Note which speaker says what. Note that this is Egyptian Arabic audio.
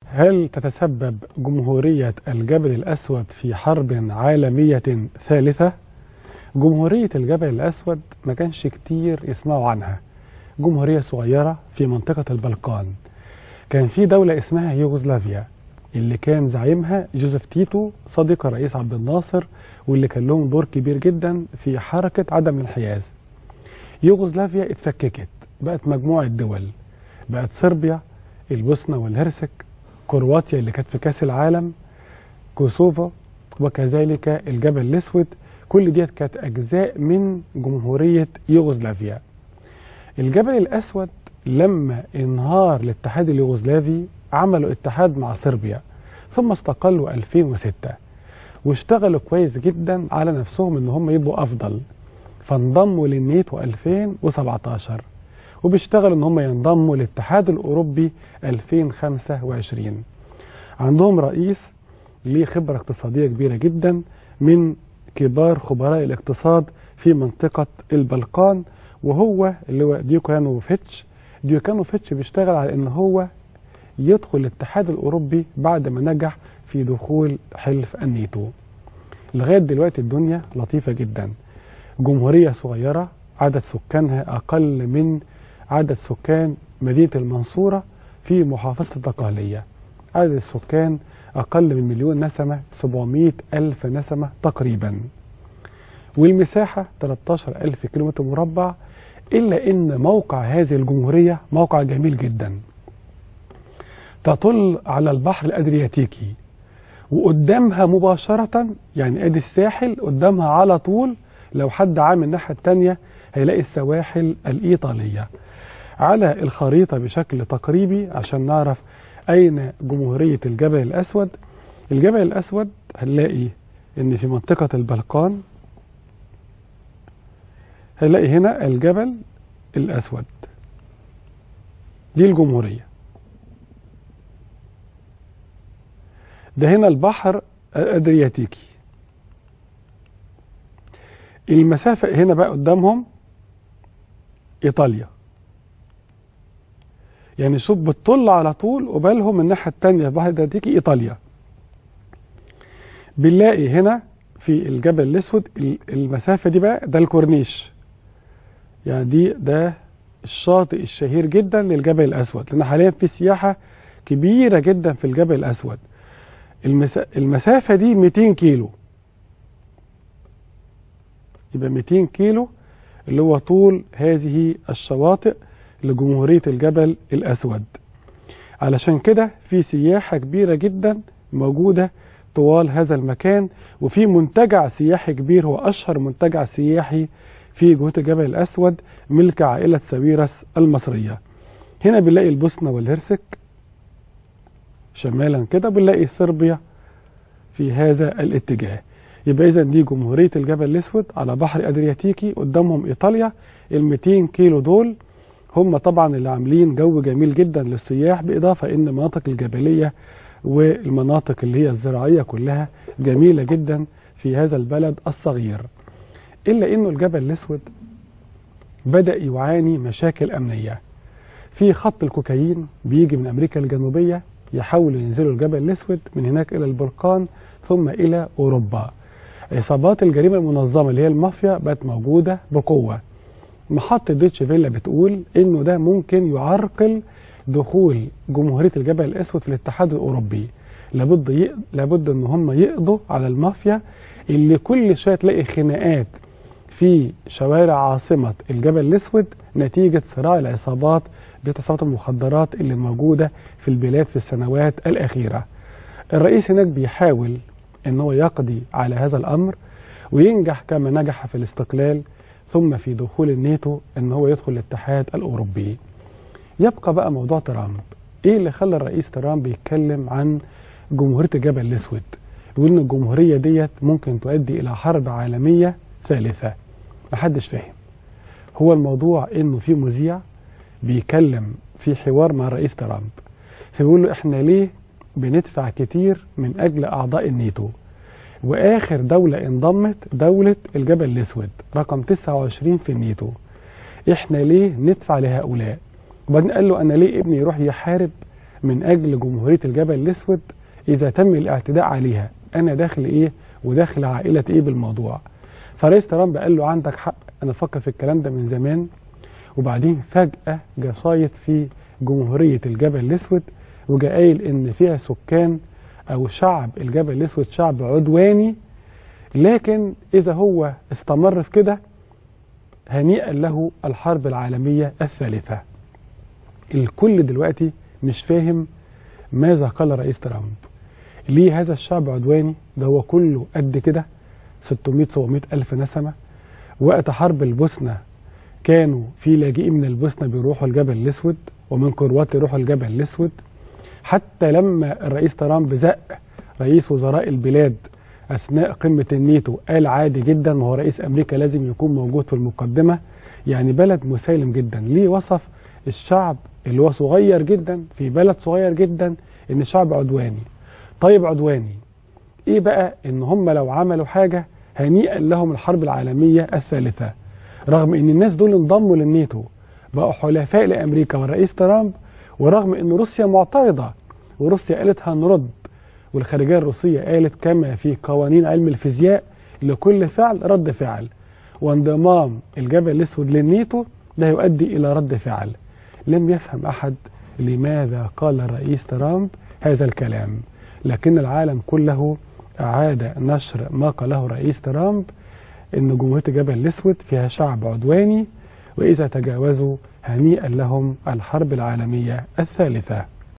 Speaker 1: هل تتسبب جمهورية الجبل الأسود في حرب عالمية ثالثة؟ جمهورية الجبل الأسود ما كانش كتير يسمعوا عنها جمهورية صغيرة في منطقة البلقان كان في دولة اسمها يوغوسلافيا اللي كان زعيمها جوزيف تيتو صديق الرئيس عبد الناصر واللي كان لهم دور كبير جدا في حركة عدم الانحياز يوغوسلافيا اتفككت بقت مجموعة دول بقت صربيا البوسنة والهرسك كرواتيا اللي كانت في كاس العالم كوسوفا وكذلك الجبل الاسود كل ديت كانت اجزاء من جمهوريه يوغوسلافيا الجبل الاسود لما انهار الاتحاد اليوغوسلافي عملوا اتحاد مع صربيا ثم استقلوا 2006 واشتغلوا كويس جدا على نفسهم ان هم يبقوا افضل فانضموا للنيتو 2017 وبيشتغلوا ان هم ينضموا للاتحاد الاوروبي 2025 عندهم رئيس ليه خبره اقتصاديه كبيره جدا من كبار خبراء الاقتصاد في منطقه البلقان وهو اللي هو ديوكانوفيتش ديوكانوفيتش بيشتغل على ان هو يدخل الاتحاد الاوروبي بعد ما نجح في دخول حلف الناتو لغايه دلوقتي الدنيا لطيفه جدا جمهوريه صغيره عدد سكانها اقل من عدد سكان مدينة المنصورة في محافظة الدقهلية عدد السكان أقل من مليون نسمة 700 ألف نسمة تقريبا والمساحة 13 ألف كيلومتر مربع إلا أن موقع هذه الجمهورية موقع جميل جدا تطل على البحر الأدرياتيكي وقدامها مباشرة يعني أدي الساحل قدامها على طول لو حد عام الناحية التانية هيلاقي السواحل الإيطالية على الخريطة بشكل تقريبي عشان نعرف أين جمهورية الجبل الأسود الجبل الأسود هنلاقي إن في منطقة البلقان هنلاقي هنا الجبل الأسود دي الجمهورية ده هنا البحر الأدرياتيكي المسافة هنا بقى قدامهم إيطاليا يعني شوف بتطل على طول قبالهم الناحية التانية البحر الأدرياتيكي إيطاليا بنلاقي هنا في الجبل الأسود المسافة دي بقى ده الكورنيش يعني دي ده الشاطئ الشهير جدا للجبل الأسود لأن حاليا في سياحة كبيرة جدا في الجبل الأسود المسا... المسافة دي 200 كيلو يبقى 200 كيلو اللي هو طول هذه الشواطئ لجمهورية الجبل الأسود علشان كده في سياحة كبيرة جدا موجودة طوال هذا المكان وفي منتجع سياحي كبير هو أشهر منتجع سياحي في جهة الجبل الأسود ملك عائلة ساويرس المصرية هنا بنلاقي البوسنة والهرسك شمالا كده بنلاقي صربيا في هذا الاتجاه يبقى إذا دي جمهورية الجبل الأسود على بحر أدرياتيكي قدامهم إيطاليا ال 200 كيلو دول هم طبعا اللي عاملين جو جميل جدا للسياح بالإضافة إن المناطق الجبلية والمناطق اللي هي الزراعية كلها جميلة جدا في هذا البلد الصغير إلا إنه الجبل الأسود بدأ يعاني مشاكل أمنية في خط الكوكايين بيجي من أمريكا الجنوبية يحاولوا ينزلوا الجبل الأسود من هناك إلى البلقان ثم إلى أوروبا عصابات الجريمة المنظمة اللي هي المافيا بقت موجودة بقوة محطة دوتش فيلا بتقول إنه ده ممكن يعرقل دخول جمهورية الجبل الأسود في الاتحاد الأوروبي لابد ي... لابد إن هم يقضوا على المافيا اللي كل شوية تلاقي خناقات في شوارع عاصمة الجبل الأسود نتيجة صراع العصابات بتصرفات المخدرات اللي موجودة في البلاد في السنوات الأخيرة الرئيس هناك بيحاول ان هو يقضي على هذا الأمر وينجح كما نجح في الاستقلال ثم في دخول الناتو ان هو يدخل الاتحاد الأوروبي يبقى بقى موضوع ترامب ايه اللي خلى الرئيس ترامب يتكلم عن جمهورية الجبل الأسود يقول ان الجمهورية ديت ممكن تؤدي إلى حرب عالمية ثالثة محدش فاهم هو الموضوع انه في مذيع بيكلم في حوار مع الرئيس ترامب فبيقول له احنا ليه بندفع كتير من اجل اعضاء الناتو واخر دولة انضمت دولة الجبل الاسود رقم 29 في الناتو احنا ليه ندفع لهؤلاء وبعدين قال له انا ليه ابني يروح يحارب من أجل جمهورية الجبل الأسود إذا تم الاعتداء عليها أنا داخل إيه وداخل عائلة إيه بالموضوع فرئيس ترامب قال له عندك حق أنا فكر في الكلام ده من زمان وبعدين فجأة جه صايد في جمهورية الجبل الأسود وجا قايل إن فيها سكان أو شعب الجبل الأسود شعب عدواني لكن إذا هو استمر في كده هنيئا له الحرب العالمية الثالثة الكل دلوقتي مش فاهم ماذا قال رئيس ترامب ليه هذا الشعب عدواني ده هو كله قد كده 600 700 ألف نسمة وقت حرب البوسنة كانوا في لاجئين من البوسنة بيروحوا الجبل الأسود ومن كرواتيا يروحوا الجبل الأسود حتى لما الرئيس ترامب زق رئيس وزراء البلاد أثناء قمة النيتو قال عادي جدا وهو رئيس أمريكا لازم يكون موجود في المقدمة يعني بلد مسالم جدا ليه وصف الشعب اللي هو صغير جدا في بلد صغير جدا إن شعب عدواني طيب عدواني إيه بقى إن هم لو عملوا حاجة هنيئا لهم الحرب العالمية الثالثة رغم إن الناس دول انضموا للنيتو بقوا حلفاء لأمريكا والرئيس ترامب ورغم إن روسيا معترضة وروسيا قالت هنرد والخارجية الروسية قالت كما في قوانين علم الفيزياء لكل فعل رد فعل وانضمام الجبل الأسود للنيتو ده يؤدي إلى رد فعل لم يفهم أحد لماذا قال الرئيس ترامب هذا الكلام لكن العالم كله أعاد نشر ما قاله رئيس ترامب أن جمهورية الجبل الأسود فيها شعب عدواني وإذا تجاوزوا هنيئا لهم الحرب العالمية الثالثة